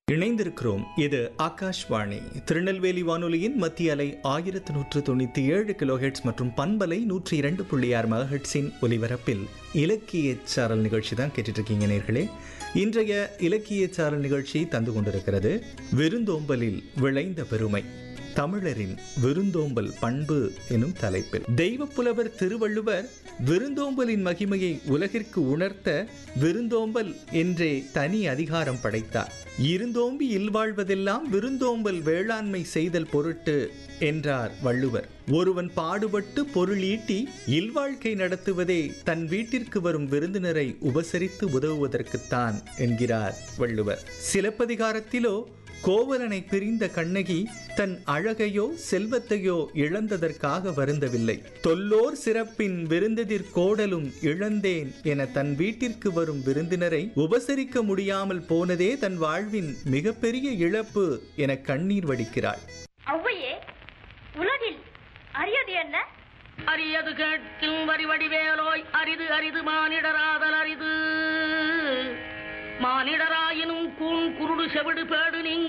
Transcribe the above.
இணைந்திருக்கிறோம் இது ஆகாஷ்வாணி திருநெல்வேலி வானொலியின் மத்திய அலை ஆயிரத்து நூற்று தொண்ணூற்றி ஏழு கிலோஹெட்ஸ் மற்றும் பண்பலை நூற்றி இரண்டு புள்ளி ஆறு மெகாஹெட்ஸின் ஒலிபரப்பில் இலக்கிய சாரல் நிகழ்ச்சி தான் கேட்டுட்டு இருக்கீங்க நேர்களே இன்றைய இலக்கிய சாரல் நிகழ்ச்சி தந்து கொண்டிருக்கிறது விருந்தோம்பலில் விளைந்த பெருமை தமிழரின் விருந்தோம்பல் பண்பு எனும் தலைப்பில் தெய்வப்புலவர் திருவள்ளுவர் விருந்தோம்பலின் மகிமையை உலகிற்கு உணர்த்த விருந்தோம்பல் என்றே தனி அதிகாரம் படைத்தார் இருந்தோம்பி இல்வாழ்வதெல்லாம் விருந்தோம்பல் வேளாண்மை செய்தல் பொருட்டு என்றார் வள்ளுவர் ஒருவன் பாடுபட்டு பொருள் ஈட்டி இல்வாழ்க்கை நடத்துவதே தன் வீட்டிற்கு வரும் விருந்தினரை உபசரித்து உதவுவதற்குத்தான் என்கிறார் வள்ளுவர் சிலப்பதிகாரத்திலோ கோவலனை பிரிந்த கண்ணகி தன் அழகையோ செல்வத்தையோ இழந்ததற்காக வருந்தவில்லை தொல்லோர் சிறப்பின் விருந்ததிர் கோடலும் இழந்தேன் என தன் வீட்டிற்கு வரும் விருந்தினரை உபசரிக்க முடியாமல் போனதே தன் வாழ்வின் மிகப்பெரிய இழப்பு என கண்ணீர் வடிக்கிறாள் ஔவையே உலகில் அரியது என்ன அரியது கேட்கும் வரிவடிவேலோய் அரிது அரிது மானிடராதல் அரிது மானிடராயினும் கூண் குருடு செவிடு பேடு நீங்க